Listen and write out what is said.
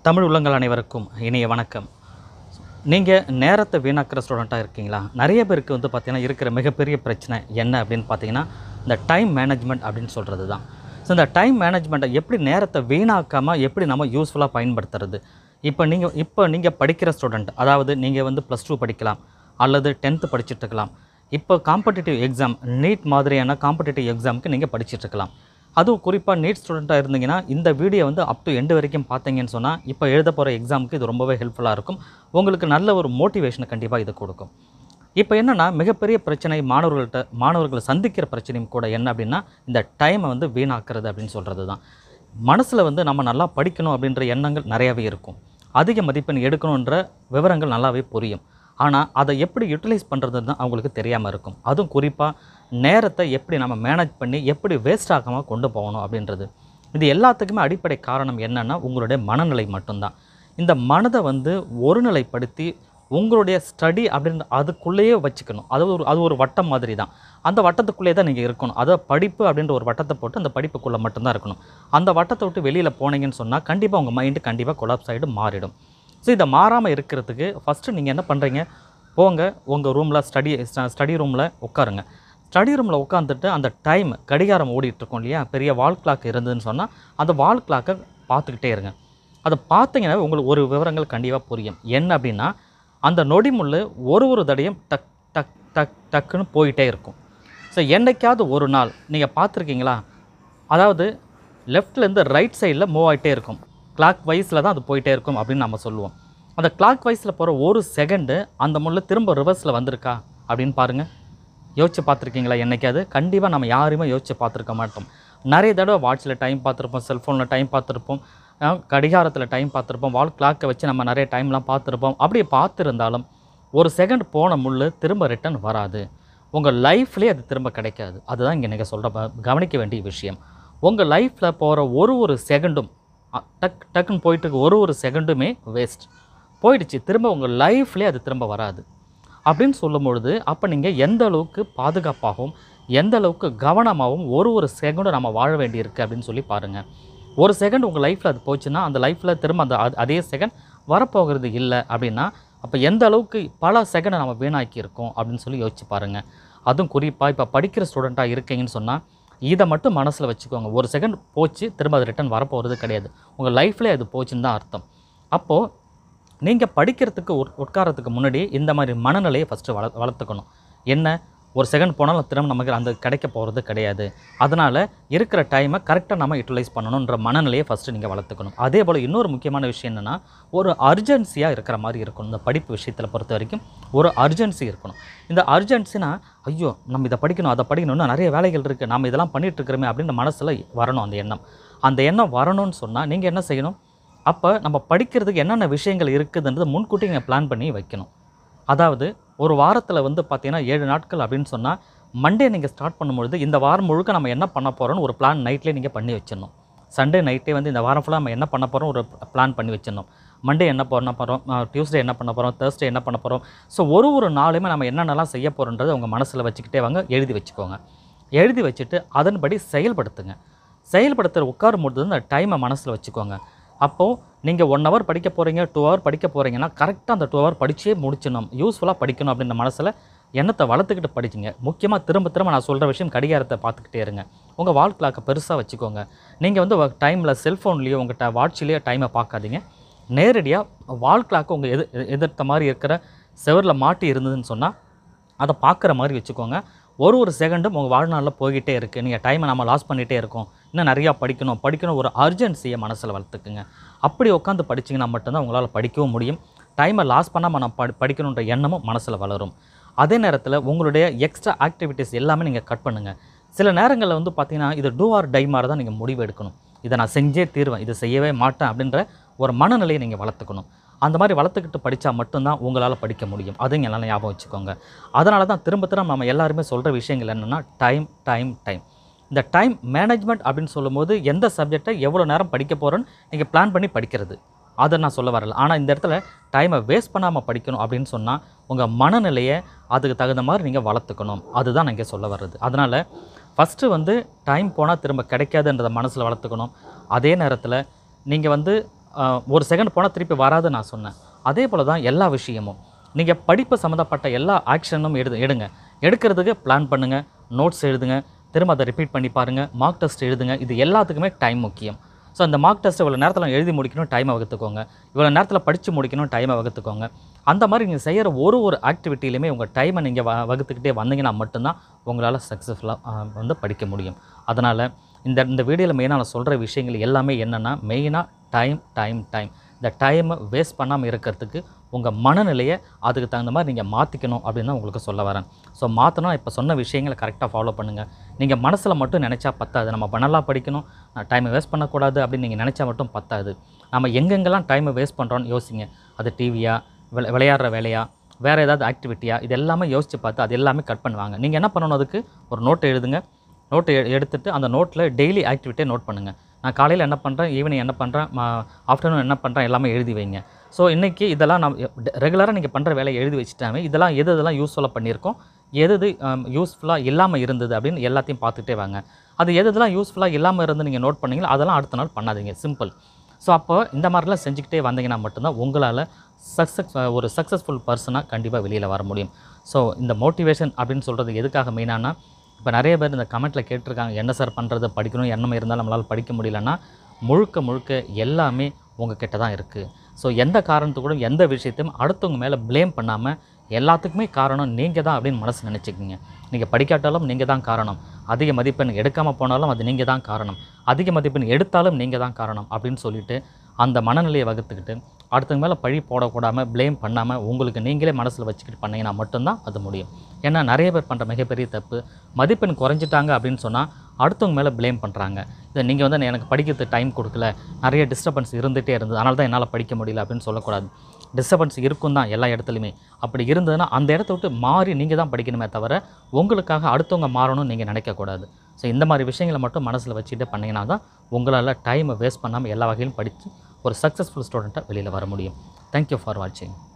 தமிழ் உள்ளங்கள் அனைவருக்கும் இனிய வணக்கம் நீங்கள் நேரத்தை வீணாக்கிற ஸ்டூடெண்ட்டாக இருக்கீங்களா நிறைய பேருக்கு வந்து பார்த்தீங்கன்னா இருக்கிற மிகப்பெரிய பிரச்சனை என்ன அப்படின்னு பார்த்தீங்கன்னா இந்த டைம் மேனேஜ்மெண்ட் அப்படின்னு சொல்கிறது தான் ஸோ இந்த டைம் மேனேஜ்மெண்ட்டை எப்படி நேரத்தை வீணாக்காமல் எப்படி நம்ம யூஸ்ஃபுல்லாக பயன்படுத்துறது இப்போ நீங்கள் இப்போ நீங்கள் படிக்கிற ஸ்டூடெண்ட் அதாவது நீங்கள் வந்து ப்ளஸ் டூ படிக்கலாம் அல்லது டென்த்து படிச்சுட்டு இருக்கலாம் இப்போ காம்படிட்டிவ் எக்ஸாம் நீட் மாதிரியான காம்படிட்டிவ் எக்ஸாமுக்கு நீங்கள் படிச்சுட்டு இருக்கலாம் அதுவும் குறிப்பாக நீட் ஸ்டூடெண்ட்டாக இருந்தீங்கன்னா இந்த வீடியோ வந்து அப் டு எண்டு வரைக்கும் பார்த்தீங்கன்னு சொன்னால் இப்போ எழுத போகிற எக்ஸாமுக்கு இது ரொம்பவே ஹெல்ப்ஃபுல்லாக இருக்கும் உங்களுக்கு நல்ல ஒரு மோட்டிவேஷனை கண்டிப்பாக இது கொடுக்கும் இப்போ என்னென்னா மிகப்பெரிய பிரச்சனை மாணவர்கள்ட்ட மாணவர்களை சந்திக்கிற பிரச்சனையும் கூட என்ன அப்படின்னா இந்த டைமை வந்து வீணாக்குறது அப்படின்னு சொல்கிறது தான் மனசில் வந்து நம்ம நல்லா படிக்கணும் அப்படின்ற எண்ணங்கள் நிறையாவே இருக்கும் அதிக மதிப்பெண் எடுக்கணுன்ற விவரங்கள் நல்லாவே புரியும் ஆனால் அதை எப்படி யூட்டிலைஸ் பண்ணுறது தான் அவங்களுக்கு தெரியாமல் இருக்கும் அதுவும் குறிப்பாக நேரத்தை எப்படி நம்ம மேனேஜ் பண்ணி எப்படி வேஸ்ட் ஆகாமல் கொண்டு போகணும் அப்படின்றது இது எல்லாத்துக்குமே அடிப்படை காரணம் என்னென்னா உங்களுடைய மனநிலை மட்டும்தான் இந்த மனதை வந்து ஒருநிலைப்படுத்தி உங்களுடைய ஸ்டடி அப்படின்ற அதுக்குள்ளேயே வச்சுக்கணும் அது ஒரு அது ஒரு வட்டம் மாதிரி தான் அந்த வட்டத்துக்குள்ளேயே தான் நீங்கள் இருக்கணும் அதை படிப்பு அப்படின்ற ஒரு வட்டத்தை போட்டு அந்த படிப்புக்குள்ளே மட்டும்தான் இருக்கணும் அந்த வட்டத்தை விட்டு வெளியில் போனீங்கன்னு சொன்னால் கண்டிப்பாக உங்கள் மைண்டு கண்டிப்பாக கொலாப்ஸ் ஆகிட்டு மாறிடும் ஸோ இதை மாறாமல் இருக்கிறதுக்கு ஃபஸ்ட்டு நீங்கள் என்ன பண்ணுறீங்க போங்க உங்கள் ரூமில் ஸ்டடி ஸ்டடி ரூமில் உட்காருங்க ஸ்டடி ரூமில் உட்காந்துட்டு அந்த டைம் கடிகாரம் ஓடிட்டு இருக்கும் இல்லையா பெரிய வால் கிளாக் இருந்ததுன்னு சொன்னால் அந்த வால் கிளாக்கை பார்த்துக்கிட்டே இருங்க அதை பார்த்தீங்கன்னா உங்களுக்கு ஒரு விவரங்கள் கண்டிப்பாக புரியும் என்ன அப்படின்னா அந்த நொடி முள்ளு ஒரு ஒரு தடையும் டக் டக் டக் டக்குன்னு போயிட்டே இருக்கும் ஸோ என்னைக்காவது ஒரு நாள் நீங்கள் பார்த்துருக்கீங்களா அதாவது லெஃப்ட்லேருந்து ரைட் சைடில் மூவ் ஆகிட்டே இருக்கும் கிளாக் வைஸில் தான் அது போயிட்டே இருக்கும் அப்படின்னு நம்ம சொல்லுவோம் அந்த கிளாக் வைஸில் போகிற ஒரு செகண்டு அந்த முள்ளு திரும்ப ரிவர்ஸில் வந்திருக்கா அப்படின்னு பாருங்கள் யோசிச்சு பார்த்துருக்கீங்களா என்னைக்காவது கண்டிப்பாக நம்ம யாருமே யோசிச்சு பார்த்துருக்க மாட்டோம் நிறைய தடவை வாட்சில் டைம் பார்த்துருப்போம் செல்ஃபோனில் டைம் பார்த்துருப்போம் அஹ் கடிகாரத்தில் டைம் பார்த்துருப்போம் வால் கிளாக்கை வச்சு நம்ம நிறைய டைம்லாம் பார்த்துருப்போம் அப்படியே பார்த்துருந்தாலும் ஒரு செகண்ட் போன முள் திரும்ப ரிட்டர்ன் வராது உங்கள் லைஃப்லேயே அது திரும்ப கிடைக்காது அதுதான் இங்கே நீங்கள் சொல்கிற கவனிக்க வேண்டிய விஷயம் உங்கள் லைஃப்பில் போகிற ஒரு ஒரு செகண்டும் அ, டக் டக்குன்னு போயிட்டு இருக்க ஒரு ஒரு செகண்டுமே வேஸ்ட் போயிடுச்சு திரும்ப உங்கள் லைஃப்லேயே அது திரும்ப வராது அப்படின்னு சொல்லும் பொழுது அப்போ நீங்கள் எந்த அளவுக்கு பாதுகாப்பாகவும் எந்த அளவுக்கு கவனமாகவும் ஒரு ஒரு செகண்டும் நம்ம வாழ வேண்டியிருக்கு அப்படின்னு சொல்லி பாருங்கள் ஒரு செகண்ட் உங்கள் லைஃப்பில் அது போச்சுன்னா அந்த லைஃப்பில் திரும்ப அந்த அது- அதே செகண்ட் வரப்போகிறது இல்லை அப்படின்னா அப்போ எந்த அளவுக்கு பல செகண்டை நம்ம வீணாக்கி இருக்கோம் அப்படின்னு சொல்லி யோசிச்சு பாருங்கள் அதுவும் குறிப்பாக இப்போ படிக்கிற ஸ்டூடெண்ட்டாக இருக்கீங்கன்னு சொன்னால் இதை மட்டும் மனசில் வச்சுக்கோங்க ஒரு செகண்ட் போச்சு திரும்ப அது ரிட்டர்ன் வரப்போகிறது கிடையாது உங்கள் லைஃப்லேயே அது போச்சுன்னு தான் அர்த்தம் அப்போது நீங்கள் படிக்கிறதுக்கு உட் உட்காரத்துக்கு முன்னாடி இந்த மாதிரி மனநிலையை ஃபஸ்ட்டு வள வளர்த்துக்கணும் என்ன ஒரு செகண்ட் போனாலும் திரும்ப நமக்கு அந்த கிடைக்க போகிறது கிடையாது அதனால் இருக்கிற டைமை கரெக்டாக நம்ம யூட்டிலைஸ் பண்ணணுன்ற மனநிலையை ஃபஸ்ட்டு நீங்கள் வளர்த்துக்கணும் அதே போல் இன்னொரு முக்கியமான விஷயம் என்னென்னா ஒரு அர்ஜென்சியாக இருக்கிற மாதிரி இருக்கணும் இந்த படிப்பு விஷயத்தில் பொறுத்த வரைக்கும் ஒரு அர்ஜென்சி இருக்கணும் இந்த அர்ஜென்சினா ஐயோ நம்ம இதை படிக்கணும் அதை படிக்கணும்னு நிறைய வேலைகள் இருக்குது நம்ம இதெல்லாம் பண்ணிட்டு இருக்கிறோமே அப்படின்னு மனசில் வரணும் அந்த எண்ணம் அந்த எண்ணம் வரணும்னு சொன்னால் நீங்கள் என்ன செய்யணும் அப்போ நம்ம படிக்கிறதுக்கு என்னென்ன விஷயங்கள் இருக்குதுன்றது முன்கூட்டி நீங்கள் பிளான் பண்ணி வைக்கணும் அதாவது ஒரு வாரத்தில் வந்து பார்த்தீங்கன்னா ஏழு நாட்கள் அப்படின்னு சொன்னால் மண்டே நீங்கள் ஸ்டார்ட் பண்ணும்பொழுது இந்த வாரம் முழுக்க நம்ம என்ன பண்ண போகிறோம்னு ஒரு பிளான் நைட்லேயே நீங்கள் பண்ணி வச்சிடணும் சண்டே நைட்டே வந்து இந்த வாரம் ஃபுல்லாக நம்ம என்ன பண்ண போகிறோம் ஒரு பிளான் பண்ணி வச்சிடணும் மண்டே என்ன பண்ண போகிறோம் டியூஸ்டே என்ன பண்ண போகிறோம் தேர்ஸ்டே என்ன பண்ண போகிறோம் ஸோ ஒரு ஒரு நாளுமே நம்ம என்னென்னலாம் செய்ய போகிறோன்றது உங்கள் மனசில் வச்சுக்கிட்டே வாங்க எழுதி வச்சுக்கோங்க எழுதி வச்சுட்டு அதன்படி செயல்படுத்துங்க செயல்படுத்துகிற உட்காரும் பொழுது அந்த டைமை மனசில் வச்சுக்கோங்க அப்போது நீங்கள் ஒன் ஹவர் படிக்க போகிறீங்க டூ ஹவர் படிக்க போகிறீங்கன்னா கரெக்டாக அந்த டூ ஹவர் படிச்சே முடிச்சிடணும் யூஸ்ஃபுல்லாக படிக்கணும் அப்படின்ற மனசில் எண்ணத்தை வளர்த்துக்கிட்டு படிச்சிங்க முக்கியமாக திரும்ப திரும்ப நான் சொல்கிற விஷயம் கடிகாரத்தை பார்த்துக்கிட்டே இருங்க உங்கள் வால் கிளாக்கை பெருசாக வச்சுக்கோங்க நீங்கள் வந்து டைமில் செல்ஃபோன்லேயோ உங்கள்கிட்ட வாட்ச்லேயோ டைமை பார்க்காதீங்க நேரடியாக வால் கிளாக்கு உங்கள் எது எது- எதிர்த்த மாதிரி இருக்கிற செவரில் மாட்டி இருந்ததுன்னு சொன்னால் அதை பார்க்குற மாதிரி வச்சுக்கோங்க ஒரு ஒரு செகண்டும் உங்கள் வாழ்நாளில் போய்கிட்டே இருக்குது நீங்கள் டைமை நம்ம லாஸ் பண்ணிகிட்டே இருக்கோம் இன்னும் நிறையா படிக்கணும் படிக்கணும் ஒரு அர்ஜென்சியை மனசில் வளர்த்துக்குங்க அப்படி உட்காந்து படிச்சிங்கன்னா மட்டும்தான் உங்களால் படிக்கவும் முடியும் டைமை லாஸ் பண்ணாமல் நான் படி படிக்கணுன்ற எண்ணமும் மனசில் வளரும் அதே நேரத்தில் உங்களுடைய எக்ஸ்ட்ரா ஆக்டிவிட்டீஸ் எல்லாமே நீங்கள் கட் பண்ணுங்கள் சில நேரங்களில் வந்து பார்த்தீங்கன்னா இது டூ ஆர் டை மாதிரி தான் நீங்கள் முடிவு எடுக்கணும் இதை நான் செஞ்சே தீருவேன் இதை செய்யவே மாட்டேன் அப்படின்ற ஒரு மனநிலையை நீங்கள் வளர்த்துக்கணும் அந்த மாதிரி வளர்த்துக்கிட்டு படித்தா மட்டும்தான் உங்களால் படிக்க முடியும் அதையும் எல்லாம் ஞாபகம் வச்சுக்கோங்க அதனால தான் திரும்ப திரும்ப நம்ம எல்லாருமே சொல்கிற விஷயங்கள் என்னென்னா டைம் டைம் டைம் இந்த டைம் மேனேஜ்மெண்ட் அப்படின்னு சொல்லும்போது எந்த சப்ஜெக்டை எவ்வளோ நேரம் படிக்க போகிறோன்னு நீங்கள் பிளான் பண்ணி படிக்கிறது அதை நான் சொல்ல வரல ஆனால் இந்த இடத்துல டைமை வேஸ்ட் பண்ணாமல் படிக்கணும் அப்படின்னு சொன்னால் உங்கள் மனநிலையை அதுக்கு தகுந்த மாதிரி நீங்கள் வளர்த்துக்கணும் அதுதான் நான் இங்கே சொல்ல வர்றது அதனால் ஃபஸ்ட்டு வந்து டைம் போனால் திரும்ப கிடைக்காதுன்றதை மனசில் வளர்த்துக்கணும் அதே நேரத்தில் நீங்கள் வந்து ஆஹ், ஒரு செகண்ட் போனால் திருப்பி வராது நான் சொன்னேன் அதே போல் தான் எல்லா விஷயமும் நீங்கள் படிப்பு சம்மந்தப்பட்ட எல்லா ஆக்ஷனும் எடு எடுங்க எடுக்கிறதுக்கு பிளான் பண்ணுங்கள் நோட்ஸ் எழுதுங்க திரும்ப அதை ரிப்பீட் பண்ணி பாருங்கள் மார்க் டெஸ்ட் எழுதுங்க இது எல்லாத்துக்குமே டைம் முக்கியம் ஸோ அந்த மார்க் டெஸ்ட் இவ்வளோ நேரத்தில் எழுதி முடிக்கணும் டைமை வகுத்துக்கோங்க இவ்வளோ நேரத்தில் படித்து முடிக்கணும் டைமை வகுத்துக்கோங்க அந்த மாதிரி நீங்கள் செய்கிற ஒரு ஒரு ஆக்டிவிட்டிலையுமே உங்கள் டைமை நீங்கள் வ வகுத்துக்கிட்டே வந்தீங்கன்னா மட்டும்தான் உங்களால் சக்ஸஸ்ஃபுல்லாக வந்து படிக்க முடியும் அதனால் இந்த இந்த வீடியோவில் மெயினாக நான் சொல்கிற விஷயங்கள் எல்லாமே என்னென்னா மெயினாக டைம் டைம் டைம் இந்த டைமை வேஸ்ட் பண்ணாமல் இருக்கிறதுக்கு உங்கள் மனநிலையை அதுக்கு தகுந்த மாதிரி நீங்கள் மாற்றிக்கணும் அப்படின்னு தான் உங்களுக்கு சொல்ல வரேன் ஸோ மாற்றணும் இப்போ சொன்ன விஷயங்களை கரெக்டாக ஃபாலோ பண்ணுங்கள் நீங்கள் மனசில் மட்டும் நினச்சா பத்தாது நம்ம பண்ணலாம் படிக்கணும் நான் டைமை வேஸ்ட் பண்ணக்கூடாது அப்படின்னு நீங்கள் நினச்சா மட்டும் பத்தாது நம்ம எங்கெங்கெல்லாம் டைமை வேஸ்ட் பண்ணுறோன்னு யோசிங்க அது டிவியா விளை விளையாடுற வேலையா வேறு ஏதாவது ஆக்டிவிட்டியா இது எல்லாமே யோசித்து பார்த்து அது எல்லாமே கட் பண்ணுவாங்க நீங்கள் என்ன பண்ணணும் அதுக்கு ஒரு நோட்டை எழுதுங்க நோட்டை எடுத்துட்டு அந்த நோட்டில் டெய்லி ஆக்டிவிட்டியை நோட் பண்ணுங்கள் நான் காலையில் என்ன பண்ணுறேன் ஈவினிங் என்ன பண்ணுறேன் ஆஃப்டர்நூன் என்ன பண்ணுறேன் எல்லாமே எழுதி வைங்க ஸோ இன்றைக்கி இதெல்லாம் நம்ம ரெகுலராக நீங்கள் பண்ணுற வேலையை எழுதி வச்சுட்டாமே இதெல்லாம் எது இதெல்லாம் யூஸ்ஃபுல்லாக பண்ணியிருக்கோம் எது எது யூஸ்ஃபுல்லாக இல்லாமல் இருந்தது அப்படின்னு எல்லாத்தையும் பார்த்துட்டே வாங்க அது எது இதெல்லாம் யூஸ்ஃபுல்லாக இல்லாமல் இருந்து நீங்கள் நோட் பண்ணீங்களோ அதெல்லாம் அடுத்த நாள் பண்ணாதீங்க சிம்பிள் ஸோ அப்போ இந்த மாதிரிலாம் செஞ்சுக்கிட்டே வந்தீங்கன்னா மட்டும்தான் உங்களால் சக்ஸஸ் ஒரு சக்ஸஸ்ஃபுல் பர்சனாக கண்டிப்பாக வெளியில் வர முடியும் ஸோ இந்த மோட்டிவேஷன் அப்படின்னு சொல்கிறது எதுக்காக மெயினானா இப்போ நிறைய பேர் இந்த கமெண்ட்டில் கேட்டிருக்காங்க என்ன சார் பண்ணுறது படிக்கணும் எண்ணம் இருந்தாலும் நம்மளால் படிக்க முடியலன்னா முழுக்க முழுக்க எல்லாமே உங்கள் கிட்ட தான் இருக்குது ஸோ எந்த காரணத்துக்கூட எந்த விஷயத்தையும் அடுத்தவங்க மேலே ப்ளேம் பண்ணாமல் எல்லாத்துக்குமே காரணம் நீங்கள் தான் அப்படின்னு மனசு நினச்சிக்கிங்க நீங்கள் படிக்காட்டாலும் நீங்கள் தான் காரணம் அதிக மதிப்பெண் எடுக்காமல் போனாலும் அது நீங்கள் தான் காரணம் அதிக மதிப்பெண் எடுத்தாலும் நீங்கள் தான் காரணம் அப்படின்னு சொல்லிட்டு அந்த மனநிலையை வகுத்துக்கிட்டு அடுத்தவங்க மேலே பழி போடக்கூடாமல் ப்ளேம் பண்ணாமல் உங்களுக்கு நீங்களே மனசில் வச்சுக்கிட்டு பண்ணீங்கன்னா மட்டும்தான் அது முடியும் ஏன்னா நிறைய பேர் பண்ணுற மிகப்பெரிய தப்பு மதிப்பெண் குறைஞ்சிட்டாங்க அப்படின்னு சொன்னால் அடுத்தவங்க மேலே ப்ளேம் பண்ணுறாங்க இதை நீங்கள் வந்து எனக்கு படிக்கிறதுக்கு டைம் கொடுக்கல நிறைய டிஸ்டர்பன்ஸ் இருந்துகிட்டே இருந்தது அதனால தான் என்னால் படிக்க முடியல அப்படின்னு சொல்லக்கூடாது டிஸ்டர்பன்ஸ் இருக்கும் தான் எல்லா இடத்துலையுமே அப்படி இருந்ததுன்னா அந்த இடத்த விட்டு மாறி நீங்கள் தான் படிக்கணுமே தவிர உங்களுக்காக அடுத்தவங்க மாறணும்னு நீங்கள் நினைக்கக்கூடாது ஸோ இந்த மாதிரி விஷயங்களை மட்டும் மனசில் வச்சுட்டு பண்ணிங்கன்னா தான் உங்களால் டைமை வேஸ்ட் பண்ணாமல் எல்லா வகையிலும் படித்து ஒரு சக்ஸஸ்ஃபுல் ஸ்டூடெண்ட்டாக வெளியில் வர முடியும் தேங்க்யூ ஃபார் வாட்சிங்